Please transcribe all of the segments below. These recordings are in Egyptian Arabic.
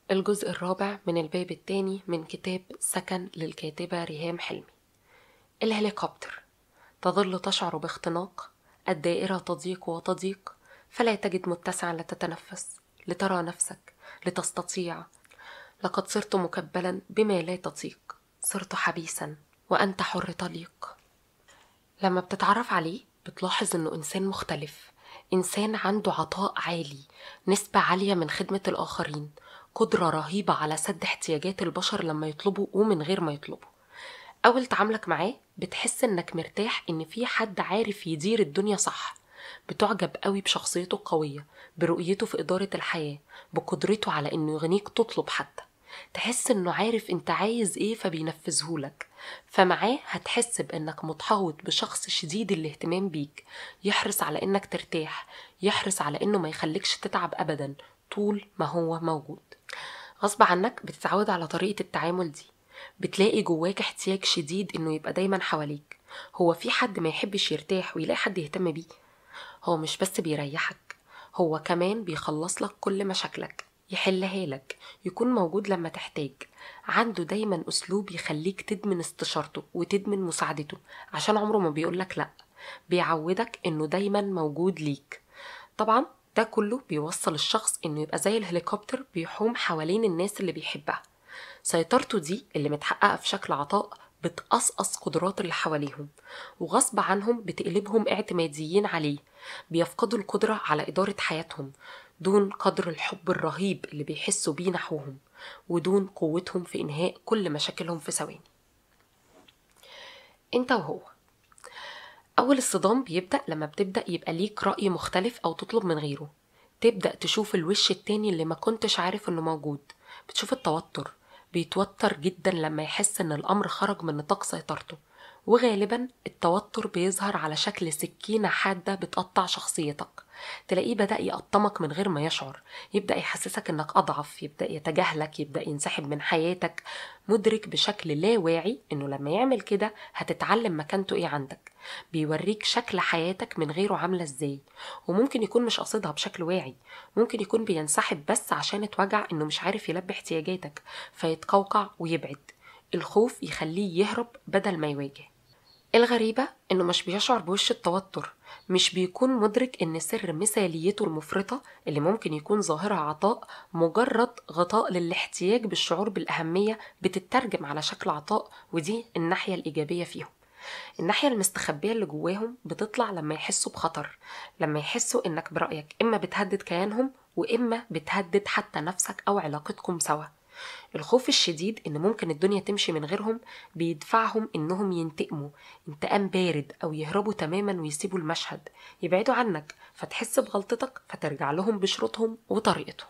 الجزء الرابع من الباب الثاني من كتاب سكن للكاتبة ريهام حلمي الهليكوبتر تظل تشعر باختناق الدائرة تضيق وتضيق فلا تجد متسعا لتتنفس لترى نفسك لتستطيع لقد صرت مكبلا بما لا تطيق صرت حبيسا وأنت حر طليق لما بتتعرف عليه بتلاحظ إنه إنسان مختلف إنسان عنده عطاء عالي نسبة عالية من خدمة الآخرين قدرة رهيبة على سد احتياجات البشر لما يطلبوا ومن غير ما يطلبوا أول تعاملك معاه بتحس إنك مرتاح إن في حد عارف يدير الدنيا صح بتعجب قوي بشخصيته القوية برؤيته في إدارة الحياة بقدرته على إنه يغنيك تطلب حتى تحس إنه عارف أنت عايز إيه فبينفذهولك فمعاه هتحس بإنك متحوط بشخص شديد الاهتمام بيك يحرص على إنك ترتاح يحرص على إنه ما يخليكش تتعب أبدا طول ما هو موجود غصب عنك بتتعود على طريقة التعامل دي بتلاقي جواك احتياج شديد إنه يبقى دايما حواليك هو في حد ما يحبش يرتاح ويلاقي حد يهتم بيه هو مش بس بيريحك هو كمان بيخلص لك كل مشاكلك يحلها لك يكون موجود لما تحتاج عنده دايما أسلوب يخليك تدمن استشارته وتدمن مساعدته عشان عمره ما بيقولك لأ بيعودك إنه دايما موجود ليك طبعا ده كله بيوصل الشخص إنه يبقى زي الهليكوبتر بيحوم حوالين الناس اللي بيحبها سيطرته دي اللي متحققة في شكل عطاء بتقصقص قدرات اللي حواليهم وغصب عنهم بتقلبهم اعتماديين عليه بيفقدوا القدرة على إدارة حياتهم دون قدر الحب الرهيب اللي بيحسوا بيه نحوهم ودون قوتهم في إنهاء كل مشاكلهم في ثواني انت وهو أول الصدام بيبدأ لما بتبدأ يبقى ليك رأي مختلف أو تطلب من غيره تبدأ تشوف الوش التاني اللي ما كنتش عارف إنه موجود بتشوف التوتر بيتوتر جدا لما يحس إن الأمر خرج من نطاق سيطرته وغالبا التوتر بيظهر على شكل سكينة حادة بتقطع شخصيتك تلاقيه بدأ يقطمك من غير ما يشعر يبدأ يحسسك انك أضعف يبدأ يتجاهلك يبدأ ينسحب من حياتك مدرك بشكل لا واعي انه لما يعمل كده هتتعلم مكانته ايه عندك بيوريك شكل حياتك من غيره عاملة ازاي وممكن يكون مش قصدها بشكل واعي ممكن يكون بينسحب بس عشان اتوجع انه مش عارف يلبي احتياجاتك فيتقوقع ويبعد الخوف يخليه يهرب بدل ما يواجه الغريبة إنه مش بيشعر بوش التوتر مش بيكون مدرك إن سر مثاليته المفرطة اللي ممكن يكون ظاهرها عطاء مجرد غطاء للاحتياج بالشعور بالأهمية بتترجم على شكل عطاء ودي الناحية الإيجابية فيهم الناحية المستخبية اللي جواهم بتطلع لما يحسوا بخطر لما يحسوا إنك برأيك إما بتهدد كيانهم وإما بتهدد حتى نفسك أو علاقتكم سوا الخوف الشديد ان ممكن الدنيا تمشي من غيرهم بيدفعهم انهم ينتقموا انتقام بارد او يهربوا تماما ويسيبوا المشهد يبعدوا عنك فتحس بغلطتك فترجع لهم بشروطهم وطريقتهم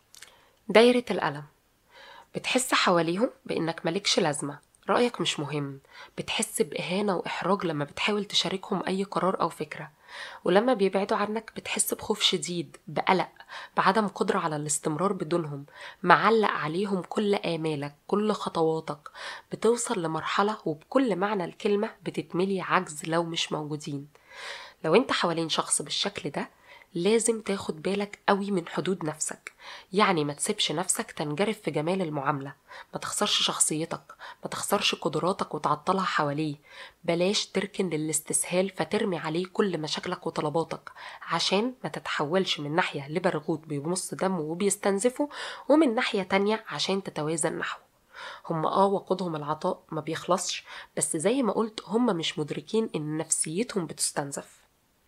دايرة الألم بتحس حواليهم بإنك مالكش لازمة رأيك مش مهم بتحس بإهانة وإحراج لما بتحاول تشاركهم أي قرار أو فكرة ولما بيبعدوا عنك بتحس بخوف شديد بقلق بعدم قدرة على الاستمرار بدونهم معلق عليهم كل آمالك كل خطواتك بتوصل لمرحلة وبكل معنى الكلمة بتتملي عجز لو مش موجودين لو انت حوالين شخص بالشكل ده لازم تاخد بالك قوي من حدود نفسك يعني ما تسيبش نفسك تنجرف في جمال المعاملة ما تخسرش شخصيتك ما تخسرش قدراتك وتعطلها حواليه بلاش تركن للاستسهال فترمي عليه كل مشاكلك وطلباتك عشان ما تتحولش من ناحية لبرغوت بيمص دمه وبيستنزفه ومن ناحية تانية عشان تتوازن نحوه هم اه وقودهم العطاء ما بيخلصش بس زي ما قلت هم مش مدركين ان نفسيتهم بتستنزف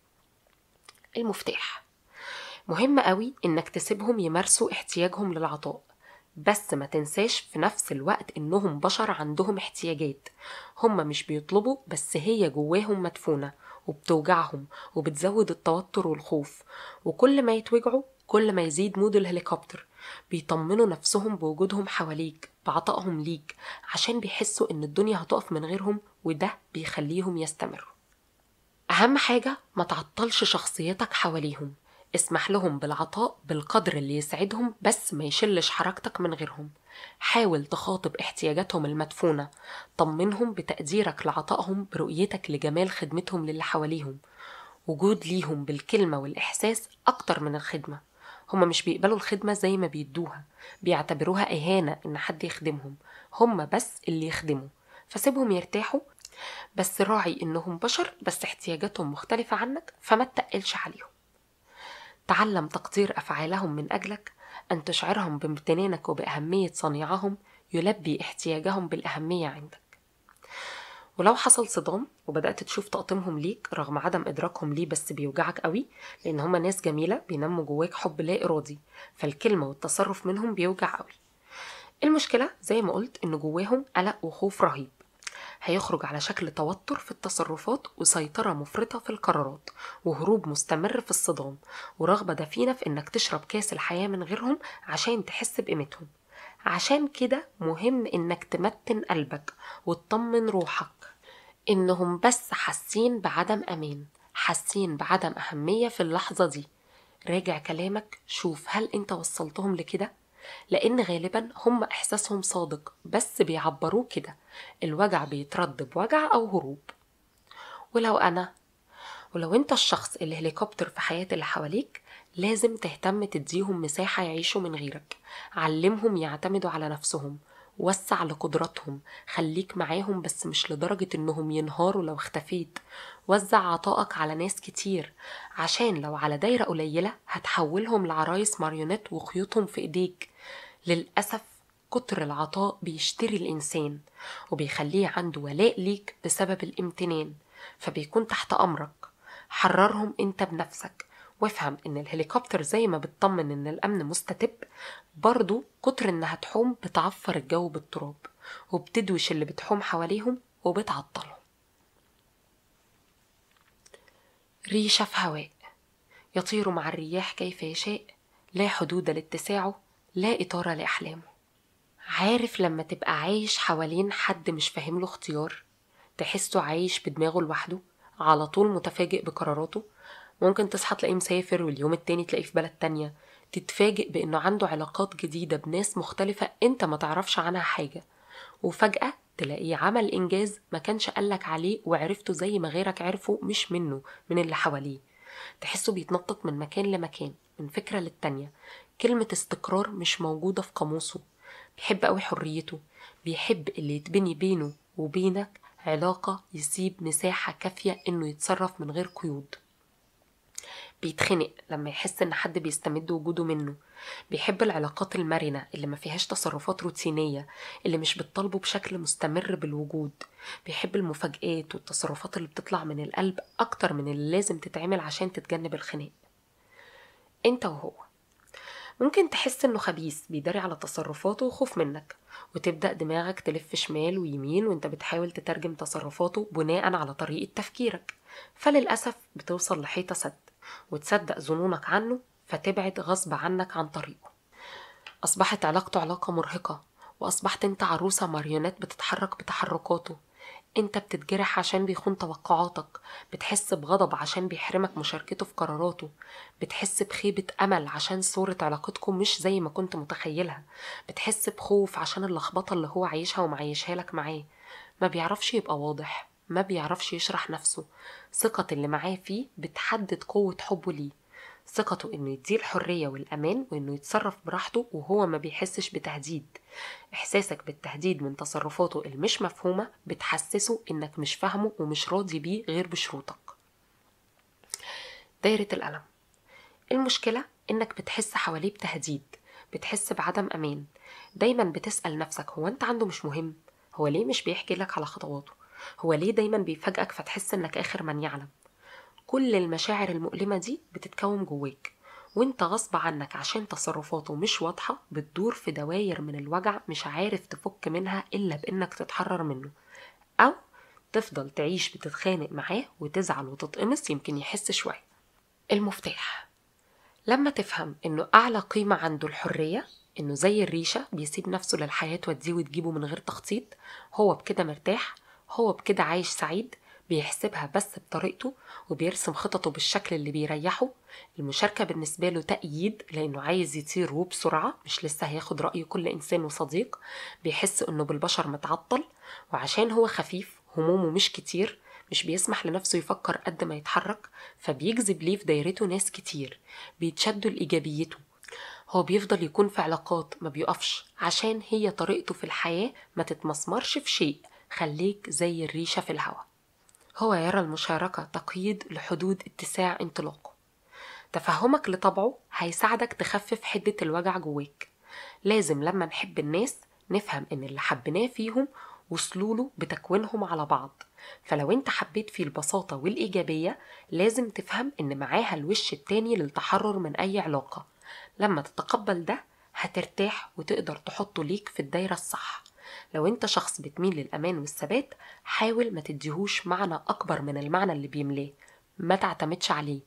المفتاح مهم قوي انك تسيبهم يمارسوا احتياجهم للعطاء بس ما تنساش في نفس الوقت انهم بشر عندهم احتياجات هم مش بيطلبوا بس هي جواهم مدفونة وبتوجعهم وبتزود التوتر والخوف وكل ما يتوجعوا كل ما يزيد مود الهليكوبتر بيطمنوا نفسهم بوجودهم حواليك بعطائهم ليك عشان بيحسوا ان الدنيا هتقف من غيرهم وده بيخليهم يستمروا أهم حاجة ما تعطلش شخصيتك حواليهم اسمح لهم بالعطاء بالقدر اللي يسعدهم بس ما يشلش حركتك من غيرهم حاول تخاطب احتياجاتهم المدفونة طمنهم بتقديرك لعطائهم برؤيتك لجمال خدمتهم للي حواليهم وجود ليهم بالكلمة والإحساس أكتر من الخدمة هما مش بيقبلوا الخدمة زي ما بيدوها بيعتبروها إهانة إن حد يخدمهم هما بس اللي يخدموا فسيبهم يرتاحوا بس راعي إنهم بشر بس احتياجاتهم مختلفة عنك فما تقلش عليهم تعلم تقدير أفعالهم من أجلك أن تشعرهم بامتنانك وبأهمية صنيعهم يلبي احتياجهم بالأهمية عندك ولو حصل صدام وبدأت تشوف تقطيمهم ليك رغم عدم إدراكهم ليه بس بيوجعك قوي لأن هما ناس جميلة بينموا جواك حب لا إرادي فالكلمة والتصرف منهم بيوجع قوي المشكلة زي ما قلت إن جواهم قلق وخوف رهيب هيخرج على شكل توتر في التصرفات وسيطرة مفرطة في القرارات وهروب مستمر في الصدام ورغبة دفينة في إنك تشرب كاس الحياة من غيرهم عشان تحس بقيمتهم عشان كده مهم إنك تمتن قلبك وتطمن روحك إنهم بس حاسين بعدم أمان حاسين بعدم أهمية في اللحظة دي راجع كلامك شوف هل أنت وصلتهم لكده لأن غالبا هم إحساسهم صادق بس بيعبروه كده الوجع بيترد بوجع أو هروب ولو أنا ولو أنت الشخص اللي هليكوبتر في حياة اللي حواليك لازم تهتم تديهم مساحة يعيشوا من غيرك علمهم يعتمدوا على نفسهم وسع لقدراتهم خليك معاهم بس مش لدرجة انهم ينهاروا لو اختفيت وزع عطائك على ناس كتير عشان لو على دايرة قليلة هتحولهم لعرايس ماريونات وخيوطهم في ايديك للأسف كتر العطاء بيشتري الإنسان وبيخليه عنده ولاء ليك بسبب الامتنان فبيكون تحت أمرك حررهم انت بنفسك وافهم ان الهليكوبتر زي ما بتطمن ان الامن مستتب برضو كتر انها تحوم بتعفر الجو بالتراب وبتدوش اللي بتحوم حواليهم وبتعطلهم ريشة في هواء يطير مع الرياح كيف يشاء لا حدود لاتساعه لا إطارة لأحلامه عارف لما تبقى عايش حوالين حد مش فاهم له اختيار تحسه عايش بدماغه لوحده على طول متفاجئ بقراراته ممكن تصحى تلاقيه مسافر واليوم التاني تلاقيه في بلد تانية تتفاجئ بأنه عنده علاقات جديدة بناس مختلفة انت ما تعرفش عنها حاجة وفجأة تلاقيه عمل إنجاز ما كانش قالك عليه وعرفته زي ما غيرك عرفه مش منه من اللي حواليه تحسه بيتنطط من مكان لمكان من فكرة للتانية كلمة استقرار مش موجودة في قاموسه بيحب قوي حريته بيحب اللي يتبني بينه وبينك علاقة يسيب مساحة كافية إنه يتصرف من غير قيود بيتخنق لما يحس ان حد بيستمد وجوده منه بيحب العلاقات المرنة اللي ما فيهاش تصرفات روتينية اللي مش بتطالبه بشكل مستمر بالوجود بيحب المفاجآت والتصرفات اللي بتطلع من القلب أكتر من اللي لازم تتعمل عشان تتجنب الخناق انت وهو ممكن تحس انه خبيث بيداري على تصرفاته وخوف منك وتبدأ دماغك تلف شمال ويمين وانت بتحاول تترجم تصرفاته بناء على طريقة تفكيرك فللأسف بتوصل لحيطة سد وتصدق ظنونك عنه فتبعد غصب عنك عن طريقه أصبحت علاقته علاقة مرهقة وأصبحت أنت عروسة ماريونات بتتحرك بتحركاته أنت بتتجرح عشان بيخون توقعاتك بتحس بغضب عشان بيحرمك مشاركته في قراراته بتحس بخيبة أمل عشان صورة علاقتكم مش زي ما كنت متخيلها بتحس بخوف عشان اللخبطة اللي هو عايشها ومعيشها لك معاه ما بيعرفش يبقى واضح ما بيعرفش يشرح نفسه ثقة اللي معاه فيه بتحدد قوة حبه ليه ثقته انه يديه الحرية والامان وانه يتصرف براحته وهو ما بيحسش بتهديد احساسك بالتهديد من تصرفاته المش مفهومة بتحسسه انك مش فاهمه ومش راضي بيه غير بشروطك دايرة الألم المشكلة انك بتحس حواليه بتهديد بتحس بعدم امان دايما بتسأل نفسك هو انت عنده مش مهم هو ليه مش بيحكي لك على خطواته هو ليه دايما بيفاجئك فتحس انك اخر من يعلم كل المشاعر المؤلمة دي بتتكون جواك وانت غصب عنك عشان تصرفاته مش واضحة بتدور في دواير من الوجع مش عارف تفك منها إلا بإنك تتحرر منه أو تفضل تعيش بتتخانق معاه وتزعل وتتقمص يمكن يحس شوية المفتاح لما تفهم إنه أعلى قيمة عنده الحرية إنه زي الريشة بيسيب نفسه للحياة توديه وتجيبه من غير تخطيط هو بكده مرتاح هو بكده عايش سعيد بيحسبها بس بطريقته وبيرسم خططه بالشكل اللي بيريحه المشاركة بالنسبة له تأييد لأنه عايز يطير وبسرعة مش لسه هياخد رأي كل إنسان وصديق بيحس إنه بالبشر متعطل وعشان هو خفيف همومه مش كتير مش بيسمح لنفسه يفكر قد ما يتحرك فبيجذب ليه في دايرته ناس كتير بيتشدوا لإيجابيته هو بيفضل يكون في علاقات ما بيقفش عشان هي طريقته في الحياة ما تتمسمرش في شيء خليك زي الريشة في الهواء هو يرى المشاركة تقييد لحدود اتساع انطلاقه تفهمك لطبعه هيساعدك تخفف حدة الوجع جواك لازم لما نحب الناس نفهم ان اللي حبيناه فيهم وصلوله بتكوينهم على بعض فلو انت حبيت فيه البساطة والإيجابية لازم تفهم ان معاها الوش التاني للتحرر من أي علاقة لما تتقبل ده هترتاح وتقدر تحطه ليك في الدايرة الصح لو انت شخص بتميل للأمان والثبات حاول ما تديهوش معنى أكبر من المعنى اللي بيملاه ما تعتمدش عليه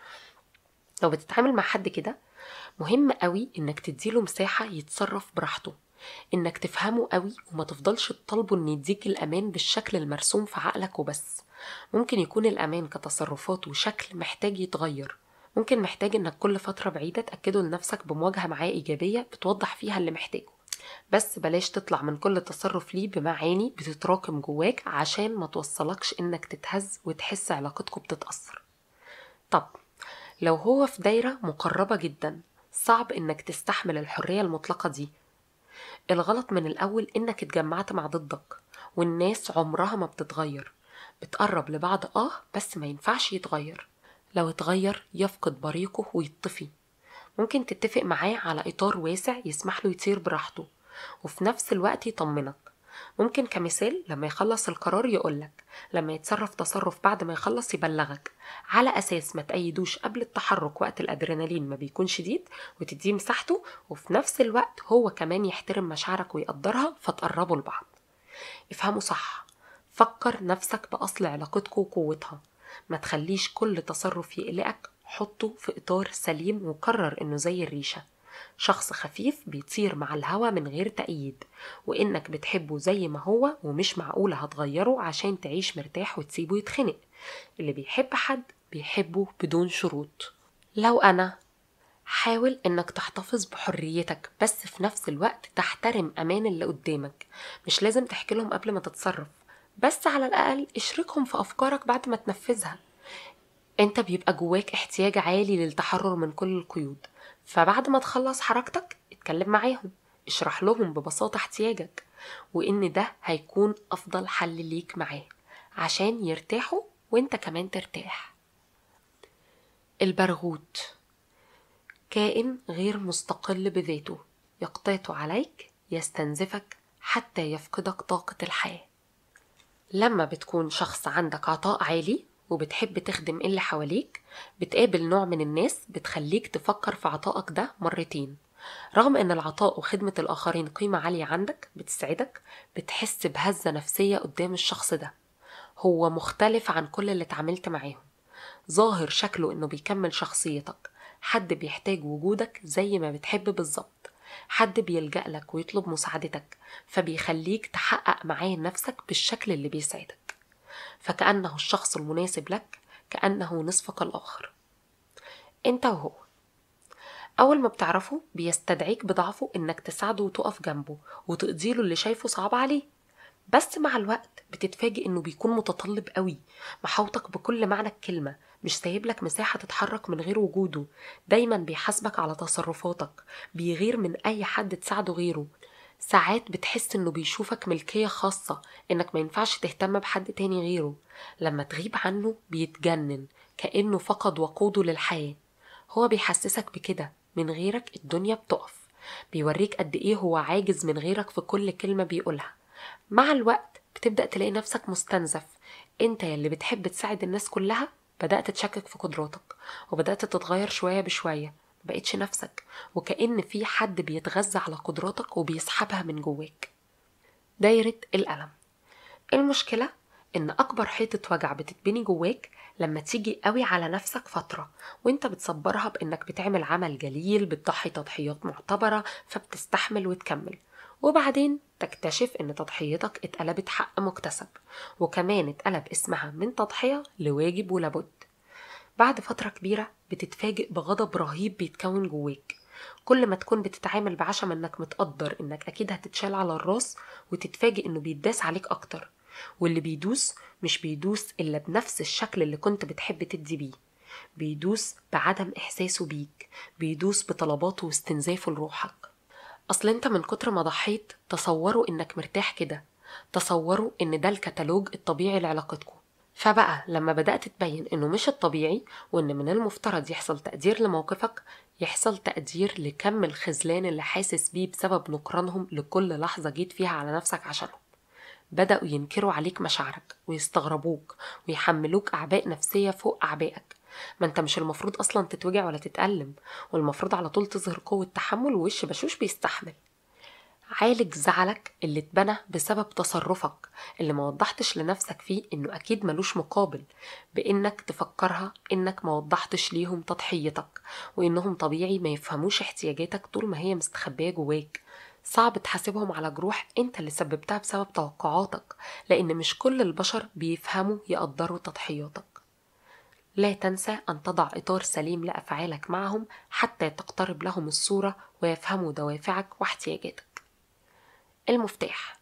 لو بتتعامل مع حد كده مهم قوي انك تديله مساحة يتصرف براحته انك تفهمه قوي وما تفضلش تطالبه ان يديك الامان بالشكل المرسوم في عقلك وبس ممكن يكون الامان كتصرفات وشكل محتاج يتغير ممكن محتاج انك كل فترة بعيدة تأكده لنفسك بمواجهة معاه ايجابية بتوضح فيها اللي محتاجه بس بلاش تطلع من كل تصرف ليه بمعاني بتتراكم جواك عشان ما توصلكش انك تتهز وتحس علاقتكم بتتأثر طب لو هو في دايرة مقربة جدا صعب انك تستحمل الحرية المطلقة دي الغلط من الأول إنك اتجمعت مع ضدك والناس عمرها ما بتتغير بتقرب لبعض آه بس ما ينفعش يتغير لو اتغير يفقد بريقه ويطفي ممكن تتفق معاه على إطار واسع يسمح له يطير براحته وفي نفس الوقت يطمنك ممكن كمثال لما يخلص القرار يقولك لما يتصرف تصرف بعد ما يخلص يبلغك على أساس ما تأيدوش قبل التحرك وقت الأدرينالين ما بيكون شديد وتديه مساحته وفي نفس الوقت هو كمان يحترم مشاعرك ويقدرها فتقربوا لبعض افهموا صح فكر نفسك بأصل علاقتكم وقوتها ما تخليش كل تصرف يقلقك حطه في إطار سليم وقرر إنه زي الريشة شخص خفيف بيطير مع الهوا من غير تأييد وإنك بتحبه زي ما هو ومش معقولة هتغيره عشان تعيش مرتاح وتسيبه يتخنق اللي بيحب حد بيحبه بدون شروط لو أنا حاول إنك تحتفظ بحريتك بس في نفس الوقت تحترم أمان اللي قدامك مش لازم تحكي لهم قبل ما تتصرف بس على الأقل اشركهم في أفكارك بعد ما تنفذها انت بيبقى جواك احتياج عالي للتحرر من كل القيود فبعد ما تخلص حركتك اتكلم معاهم اشرح لهم ببساطة احتياجك وإن ده هيكون أفضل حل ليك معاه عشان يرتاحوا وانت كمان ترتاح البرغوت كائن غير مستقل بذاته يقتات عليك يستنزفك حتى يفقدك طاقة الحياة لما بتكون شخص عندك عطاء عالي وبتحب تخدم اللي حواليك بتقابل نوع من الناس بتخليك تفكر في عطائك ده مرتين رغم ان العطاء وخدمة الآخرين قيمة عالية عندك بتسعدك بتحس بهزة نفسية قدام الشخص ده هو مختلف عن كل اللي اتعاملت معاهم ظاهر شكله انه بيكمل شخصيتك حد بيحتاج وجودك زي ما بتحب بالظبط حد بيلجأ لك ويطلب مساعدتك فبيخليك تحقق معاه نفسك بالشكل اللي بيسعدك فكأنه الشخص المناسب لك كأنه نصفك الآخر انت وهو أول ما بتعرفه بيستدعيك بضعفه إنك تساعده وتقف جنبه وتقضيله اللي شايفه صعب عليه بس مع الوقت بتتفاجئ إنه بيكون متطلب قوي محاوطك بكل معنى الكلمة مش سايب لك مساحة تتحرك من غير وجوده دايما بيحاسبك على تصرفاتك بيغير من أي حد تساعده غيره ساعات بتحس انه بيشوفك ملكية خاصة انك ما ينفعش تهتم بحد تاني غيره لما تغيب عنه بيتجنن كأنه فقد وقوده للحياة هو بيحسسك بكده من غيرك الدنيا بتقف بيوريك قد ايه هو عاجز من غيرك في كل كلمة بيقولها مع الوقت بتبدأ تلاقي نفسك مستنزف انت يلي بتحب تساعد الناس كلها بدأت تشكك في قدراتك وبدأت تتغير شوية بشوية مبقتش نفسك وكأن في حد بيتغذى على قدراتك وبيسحبها من جواك دايرة الألم المشكلة إن أكبر حيطة وجع بتتبني جواك لما تيجي قوي على نفسك فترة وانت بتصبرها بإنك بتعمل عمل جليل بتضحي تضحيات معتبرة فبتستحمل وتكمل وبعدين تكتشف إن تضحيتك اتقلبت حق مكتسب وكمان اتقلب اسمها من تضحية لواجب ولابد بعد فترة كبيرة بتتفاجئ بغضب رهيب بيتكون جواك كل ما تكون بتتعامل بعشم انك متقدر انك اكيد هتتشال على الراس وتتفاجئ انه بيتداس عليك اكتر واللي بيدوس مش بيدوس الا بنفس الشكل اللي كنت بتحب تدي بيه بيدوس بعدم إحساسه بيك بيدوس بطلباته واستنزافه لروحك أصل أنت من كتر ما ضحيت تصوروا إنك مرتاح كده تصوروا إن ده الكتالوج الطبيعي لعلاقتكم فبقى لما بدأت تبين إنه مش الطبيعي وإن من المفترض يحصل تقدير لموقفك يحصل تقدير لكم الخذلان اللي حاسس بيه بسبب نكرانهم لكل لحظة جيت فيها على نفسك عشانهم بدأوا ينكروا عليك مشاعرك ويستغربوك ويحملوك أعباء نفسية فوق أعبائك ما انت مش المفروض أصلا تتوجع ولا تتألم والمفروض على طول تظهر قوة تحمل ووش بشوش بيستحمل عالج زعلك اللي اتبنى بسبب تصرفك اللي ما وضحتش لنفسك فيه انه اكيد ملوش مقابل بانك تفكرها انك ما وضحتش ليهم تضحيتك وانهم طبيعي ما يفهموش احتياجاتك طول ما هي مستخبية جواك صعب تحاسبهم على جروح انت اللي سببتها بسبب توقعاتك لان مش كل البشر بيفهموا يقدروا تضحياتك لا تنسى أن تضع إطار سليم لأفعالك معهم حتى تقترب لهم الصورة ويفهموا دوافعك واحتياجاتك المفتاح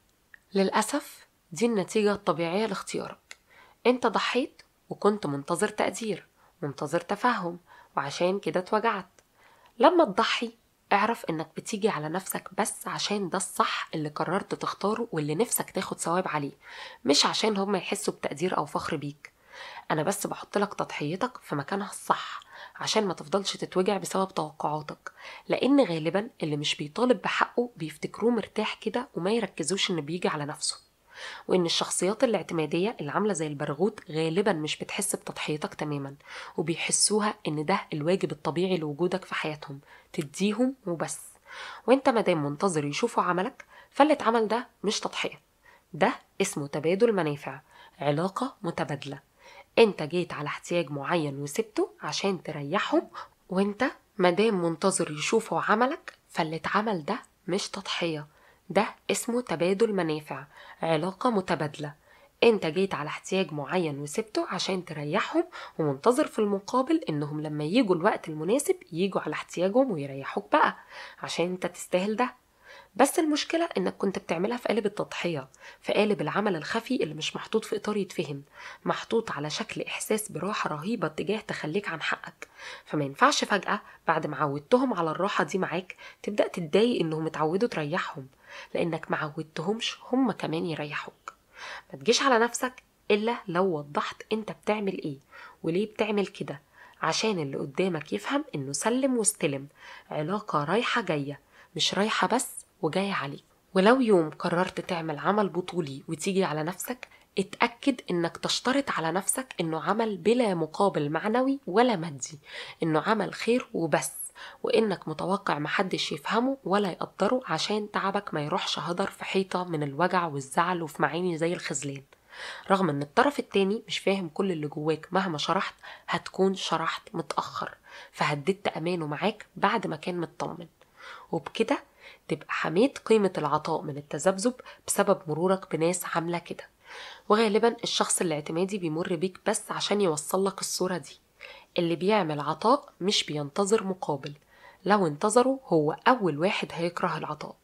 للأسف دي النتيجة الطبيعية لاختيارك انت ضحيت وكنت منتظر تقدير منتظر تفهم وعشان كده اتوجعت لما تضحي اعرف انك بتيجي على نفسك بس عشان ده الصح اللي قررت تختاره واللي نفسك تاخد ثواب عليه مش عشان هم يحسوا بتقدير او فخر بيك انا بس بحط لك تضحيتك في مكانها الصح عشان ما تفضلش تتوجع بسبب توقعاتك لان غالبا اللي مش بيطالب بحقه بيفتكروه مرتاح كده وما يركزوش انه بيجي على نفسه وان الشخصيات الاعتماديه اللي عامله زي البرغوت غالبا مش بتحس بتضحيتك تماما وبيحسوها ان ده الواجب الطبيعي لوجودك في حياتهم تديهم وبس وانت مادام منتظر يشوفوا عملك فاللي اتعمل ده مش تضحيه ده اسمه تبادل منافع علاقه متبادله انت جيت على احتياج معين وسبته عشان تريحهم وانت مادام منتظر يشوفوا عملك فاللي اتعمل ده مش تضحية ده اسمه تبادل منافع علاقة متبادلة انت جيت على احتياج معين وسبته عشان تريحهم ومنتظر في المقابل انهم لما يجوا الوقت المناسب يجوا على احتياجهم ويريحوك بقى عشان انت تستاهل ده بس المشكلة إنك كنت بتعملها في قالب التضحية في قالب العمل الخفي اللي مش محطوط في إطار يتفهم محطوط على شكل إحساس براحة رهيبة تجاه تخليك عن حقك فما ينفعش فجأة بعد ما عودتهم على الراحة دي معاك تبدأ تتضايق إنهم اتعودوا تريحهم لأنك ما عودتهمش هم كمان يريحوك ما تجيش على نفسك إلا لو وضحت أنت بتعمل إيه وليه بتعمل كده عشان اللي قدامك يفهم إنه سلم واستلم علاقة رايحة جاية مش رايحة بس وجاية عليك ولو يوم قررت تعمل عمل بطولي وتيجي على نفسك اتأكد انك تشترط على نفسك انه عمل بلا مقابل معنوي ولا مادي انه عمل خير وبس وانك متوقع محدش يفهمه ولا يقدره عشان تعبك ما يروحش هدر في حيطة من الوجع والزعل وفي معاني زي الخذلان رغم ان الطرف التاني مش فاهم كل اللي جواك مهما شرحت هتكون شرحت متأخر فهددت أمانه معاك بعد ما كان مطمن وبكده تبقى حميت قيمة العطاء من التذبذب بسبب مرورك بناس عاملة كده وغالبا الشخص الاعتمادي بيمر بيك بس عشان يوصل لك الصورة دي اللي بيعمل عطاء مش بينتظر مقابل لو انتظروا هو أول واحد هيكره العطاء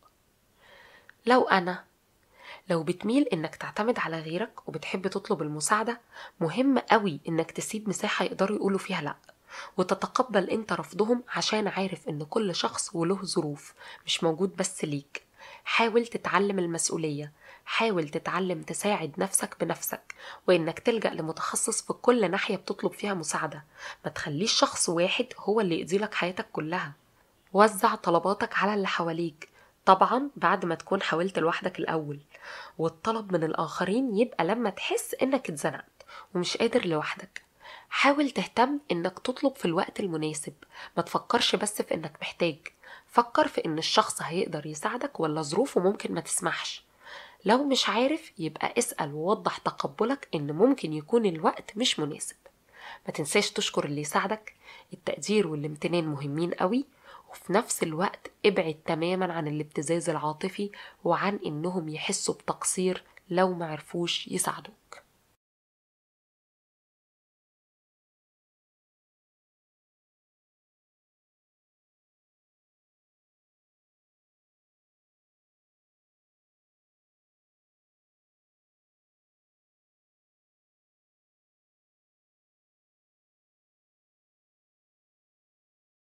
لو أنا لو بتميل إنك تعتمد على غيرك وبتحب تطلب المساعدة مهم قوي إنك تسيب مساحة يقدروا يقولوا فيها لأ وتتقبل انت رفضهم عشان عارف ان كل شخص وله ظروف مش موجود بس ليك حاول تتعلم المسؤولية حاول تتعلم تساعد نفسك بنفسك وانك تلجأ لمتخصص في كل ناحية بتطلب فيها مساعدة ما تخليش شخص واحد هو اللي يقضي لك حياتك كلها وزع طلباتك على اللي حواليك طبعا بعد ما تكون حاولت لوحدك الأول والطلب من الآخرين يبقى لما تحس إنك اتزنقت ومش قادر لوحدك حاول تهتم انك تطلب في الوقت المناسب ما تفكرش بس في انك محتاج فكر في ان الشخص هيقدر يساعدك ولا ظروفه ممكن ما تسمحش لو مش عارف يبقى اسأل ووضح تقبلك ان ممكن يكون الوقت مش مناسب ما تنساش تشكر اللي يساعدك التقدير والامتنان مهمين قوي وفي نفس الوقت ابعد تماما عن الابتزاز العاطفي وعن انهم يحسوا بتقصير لو معرفوش يساعدوك